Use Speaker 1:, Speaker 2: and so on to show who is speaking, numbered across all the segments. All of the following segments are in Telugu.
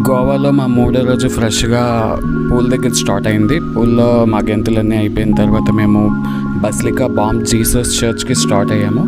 Speaker 1: గోవాలో మా మూడో రోజు ఫ్రెష్గా పూల్ దగ్గర స్టార్ట్ అయింది పూల్లో మా గెంతులన్నీ అయిపోయిన తర్వాత మేము బస్లికా బాంబ్ జీసస్ చర్చ్కి స్టార్ట్ అయ్యాము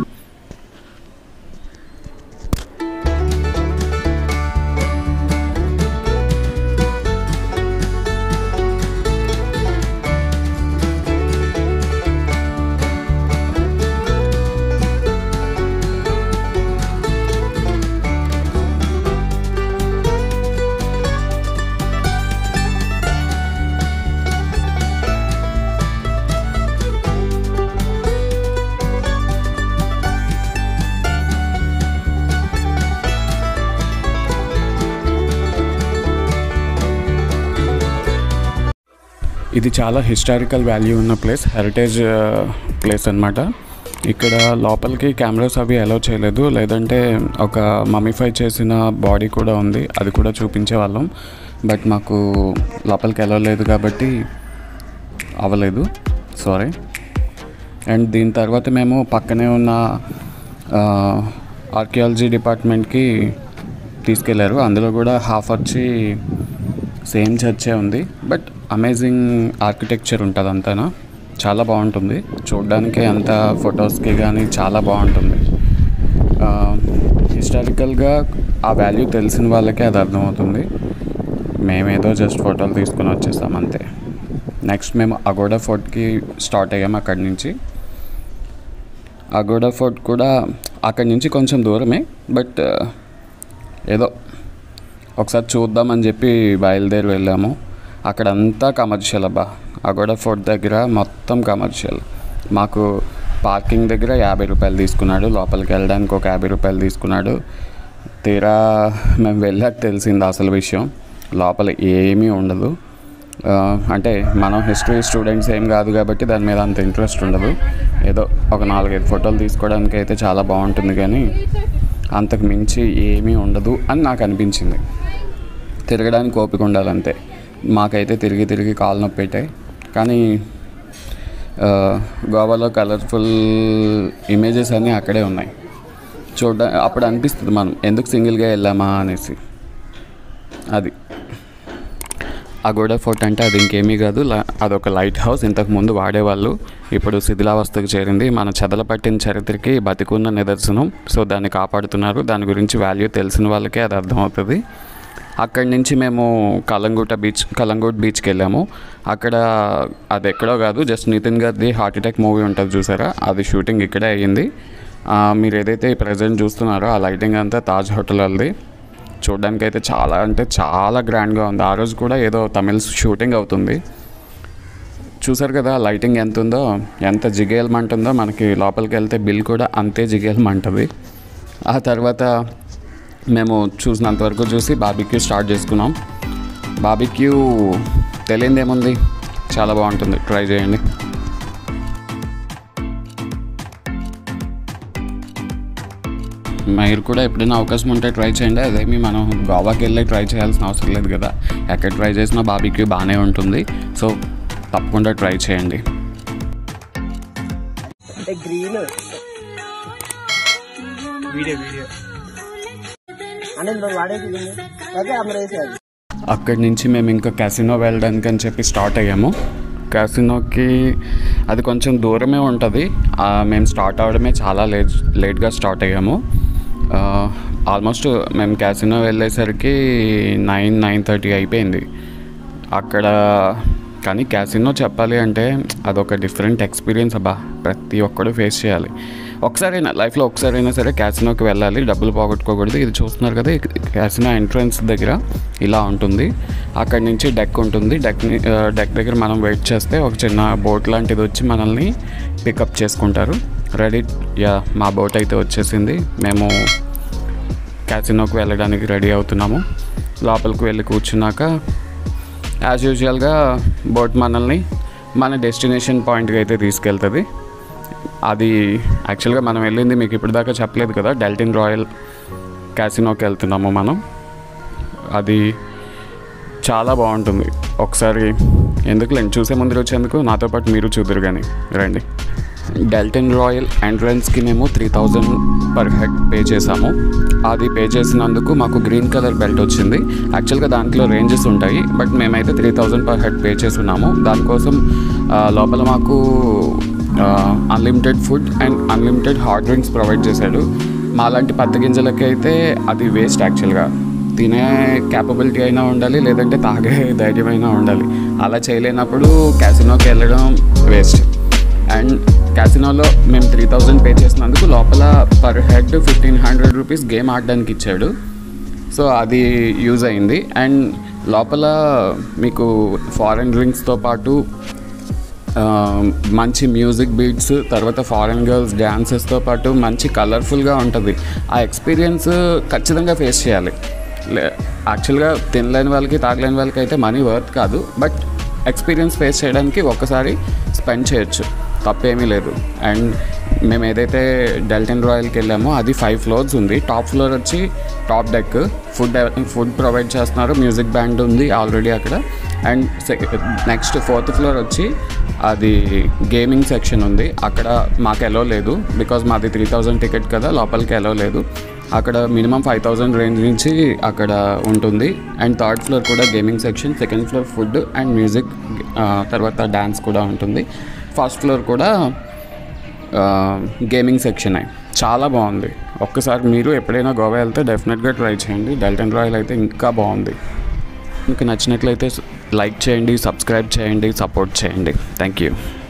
Speaker 1: ఇది చాలా హిస్టారికల్ వాల్యూ ఉన్న ప్లేస్ హెరిటేజ్ ప్లేస్ అనమాట ఇక్కడ లోపలికి కెమెరాస్ అవి అలౌ చేయలేదు లేదంటే ఒక మమిఫై చేసిన బాడీ కూడా ఉంది అది కూడా చూపించే వాళ్ళం బట్ మాకు లోపలికి అలౌ లేదు కాబట్టి అవ్వలేదు సారీ అండ్ దీని తర్వాత మేము పక్కనే ఉన్న ఆర్కియాలజీ డిపార్ట్మెంట్కి తీసుకెళ్లారు అందులో కూడా హాఫ్ వచ్చి సేమ్ చర్చే ఉంది బట్ అమేజింగ్ ఆర్కిటెక్చర్ ఉంటుంది అంతనా చాలా బాగుంటుంది చూడడానికి అంత ఫొటోస్కి కానీ చాలా బాగుంటుంది హిస్టారికల్గా ఆ వాల్యూ తెలిసిన వాళ్ళకే అది అర్థమవుతుంది మేమేదో జస్ట్ ఫోటోలు తీసుకొని వచ్చేసాం అంతే నెక్స్ట్ మేము అగోడా ఫోర్ట్కి స్టార్ట్ అయ్యాము అక్కడి నుంచి అగోడా ఫోర్ట్ కూడా అక్కడి నుంచి కొంచెం దూరమే బట్ ఏదో ఒకసారి చూద్దామని చెప్పి బయలుదేరి వెళ్ళాము అక్కడ అంతా కమర్షియల్ అబ్బా అగోడా ఫోర్ట్ దగ్గర మొత్తం కమర్షియల్ మాకు పార్కింగ్ దగ్గర యాభై రూపాయలు తీసుకున్నాడు లోపలికి వెళ్ళడానికి ఒక యాభై రూపాయలు తీసుకున్నాడు తీరా మేము వెళ్ళాక తెలిసింది అసలు విషయం లోపల ఏమీ ఉండదు ఆ, అంటే మనం హిస్టరీ స్టూడెంట్స్ ఏం కాదు కాబట్టి దాని మీద అంత ఇంట్రెస్ట్ ఉండదు ఏదో ఒక నాలుగైదు ఫోటోలు తీసుకోవడానికి అయితే చాలా బాగుంటుంది కానీ అంతకు మించి ఏమీ ఉండదు అని నాకు అనిపించింది తిరగడానికి ఓపిక ఉండాలంతే మాకైతే తిరిగి తిరిగి కాలు నొప్పి పెట్టాయి కానీ ఆ, గోవాలో కలర్ఫుల్ ఇమేజెస్ అన్నీ అక్కడే ఉన్నాయి చూడ అప్పుడు అనిపిస్తుంది మనం ఎందుకు సింగిల్గా వెళ్ళామా అనేసి అది అగోడా ఫోర్ట్ అంటే అది ఇంకేమీ కాదు ల- అదొక లైట్ హౌస్ ఇంతకు ముందు వాడేవాళ్ళు ఇప్పుడు శిథిలావస్థకు చేరింది మన చెదల పట్టిన చరిత్రకి బతికున్న నిదర్శనం సో దాన్ని కాపాడుతున్నారు దాని గురించి వాల్యూ తెలిసిన వాళ్ళకే అది అర్థమవుతుంది అక్కడి నుంచి మేము కలంగుట బీచ్ కలంగూట్ బీచ్కి వెళ్ళాము అక్కడ అది ఎక్కడో కాదు జస్ట్ నితిన్ గారిది హార్ట్ అటాక్ మూవీ ఉంటుంది చూసారా అది షూటింగ్ ఇక్కడే అయ్యింది ఆ, మీరు ఏదైతే ప్రజెంట్ చూస్తున్నారో ఆ లైటింగ్ అంతా తాజ్ హోటల్ వాళ్ళది చూడడానికి అయితే చాలా అంటే చాలా గ్రాండ్గా ఉంది ఆ రోజు కూడా ఏదో తమిళ్ షూటింగ్ అవుతుంది చూసారు కదా లైటింగ్ ఎంత ఉందో ఎంత జిగేలమంటుందో మనకి లోపలికి వెళ్తే బిల్ కూడా అంతే జిగేలమంటుంది ఆ తర్వాత మేము చూసినంత వరకు చూసి బాబిక్యూ స్టార్ట్ చేసుకున్నాం బాబిక్యూ తెలియంది ఏముంది చాలా బాగుంటుంది ట్రై చేయండి మీరు కూడా ఎప్పుడైనా అవకాశం ఉంటే ట్రై చేయండి అదేమి మనం గోవాకి వెళ్ళి ట్రై చేయాల్సిన అవసరం లేదు కదా ఎక్కడ ట్రై చేసినా బాబీక్యూ బాగానే ఉంటుంది సో తప్పకుండా ట్రై చేయండి
Speaker 2: అంటే గ్రీన్
Speaker 3: వీడియో వీడియో
Speaker 2: అంటే ఇందులో వాడేది ఇది. అయితే అమరేసి అది
Speaker 1: అక్కడి నుంచి మేము ఇంకా క్యాసినో వెళ్ళడానికి అని చెప్పి స్టార్ట్ అయ్యాము క్యాసినోకి అది కొంచెం దూరమే ఉంటుంది ఆ, మేము స్టార్ట్ అవడమే చాలా లేట్ లేట్గా స్టార్ట్ అయ్యాము ఆల్మోస్ట్ మేము క్యాసినో వెళ్ళేసరికి నైన్ నైన్ థర్టీ అయిపోయింది అక్కడ కానీ క్యాసినో చెప్పాలి అంటే అదొక డిఫరెంట్ ఎక్స్పీరియన్స్ అబ్బా ప్రతి ఒక్కడు ఫేస్ చేయాలి ఒకసారైనా లైఫ్లో ఒకసారైనా సరే క్యాసినోకి వెళ్ళాలి డబ్బులు పోగొట్టుకోకూడదు ఇది చూస్తున్నారు కదా క్యాసినో ఎంట్రన్స్ దగ్గర ఇలా ఉంటుంది అక్కడి నుంచి డెక్ ఉంటుంది డెక్ డెక్ దగ్గర మనం వెయిట్ చేస్తే ఒక చిన్న బోట్ లాంటిది వచ్చి మనల్ని పికప్ చేసుకుంటారు రెడీ యా మా బోట్ అయితే వచ్చేసింది మేము క్యాసినోకి వెళ్ళడానికి రెడీ అవుతున్నాము లోపలికి వెళ్ళి కూర్చున్నాక యాజ్ యూజువల్గా బోట్ మనల్ని మన డెస్టినేషన్ పాయింట్కి అయితే తీసుకెళ్తుంది అది యాక్చువల్గా మనం వెళ్ళింది మీకు ఇప్పటిదాకా చెప్పలేదు కదా డెల్టిన్ రాయల్ క్యాసినోకి వెళ్తున్నాము మనం అది చాలా బాగుంటుంది ఒకసారి ఎందుకు లేండి చూసే ముందు వచ్చేందుకు నాతో పాటు మీరు చూద్దరు కానీ రండి డెల్టన్ రాయల్ ఎంట్రన్స్కి మేము three thousand per head pay చేసాము అది పే చేసినందుకు మాకు గ్రీన్ కలర్ బెల్ట్ వచ్చింది యాక్చువల్గా దాంట్లో రేంజెస్ ఉంటాయి బట్ మేమైతే three thousand per head pay చేస్తున్నాము దానికోసం ఆ, లోపల మాకు unlimited food and unlimited hot drinks provide చేశాడు మాలాంటి పత్తి గింజలకి అయితే అది వేస్ట్ యాక్చువల్గా తినే క్యాపబిలిటీ అయినా ఉండాలి లేదంటే తాగే ధైర్యం అయినా ఉండాలి అలా చేయలేనప్పుడు క్యాసినోకి వెళ్ళడం వేస్ట్ అండ్ క్యాసినోలో మేము త్రీ థౌజండ్ పే చేసినందుకు లోపల per head fifteen hundred rupees game ఆడడానికి ఇచ్చాడు సో అది యూజ్ అయింది అండ్ లోపల మీకు ఫారెన్ డ్రింక్స్తో పాటు ఆ, మంచి మ్యూజిక్ బీట్స్ తర్వాత ఫారెన్ గర్ల్స్ డ్యాన్సెస్తో పాటు మంచి కలర్ఫుల్గా ఉంటుంది ఆ ఎక్స్పీరియన్స్ ఖచ్చితంగా ఫేస్ చేయాలి లే యాక్చువల్గా తినలేని వాళ్ళకి తాగలేని వాళ్ళకి అయితే మనీ వర్త్ కాదు బట్ ఎక్స్పీరియన్స్ ఫేస్ చేయడానికి ఒక్కసారి స్పెండ్ చేయొచ్చు తప్పేమీ లేదు అండ్ మేము ఏదైతే డెల్టన్ రాయల్కి వెళ్ళామో అది ఫైవ్ ఫ్లోర్స్ ఉంది టాప్ ఫ్లోర్ వచ్చి top deck food food provide చేస్తున్నారు మ్యూజిక్ బ్యాండ్ ఉంది ఆల్రెడీ అక్కడ అండ్ నెక్స్ట్ ఫోర్త్ ఫ్లోర్ వచ్చి అది గేమింగ్ సెక్షన్ ఉంది అక్కడ మాకు ఎలో లేదు బికాజ్ మాది త్రీ థౌజండ్ టికెట్ కదా లోపలికి ఎలో లేదు అక్కడ మినిమం ఫైవ్ థౌజండ్ రేంజ్ నుంచి అక్కడ ఉంటుంది అండ్ థర్డ్ ఫ్లోర్ కూడా gaming section second floor food and music తర్వాత డ్యాన్స్ కూడా ఉంటుంది ఫస్ట్ ఫ్లోర్ కూడా గేమింగ్ సెక్షన్ చాలా బాగుంది ఒక్కసారి మీరు ఎప్పుడైనా గోవా వెళ్తే డెఫినెట్గా ట్రై చేయండి డెల్టన్ రాయల్ అయితే ఇంకా బాగుంది మీకు నచ్చినట్లయితే లైక్ చేయండి సబ్స్క్రైబ్ చేయండి సపోర్ట్ చేయండి థ్యాంక్ యూ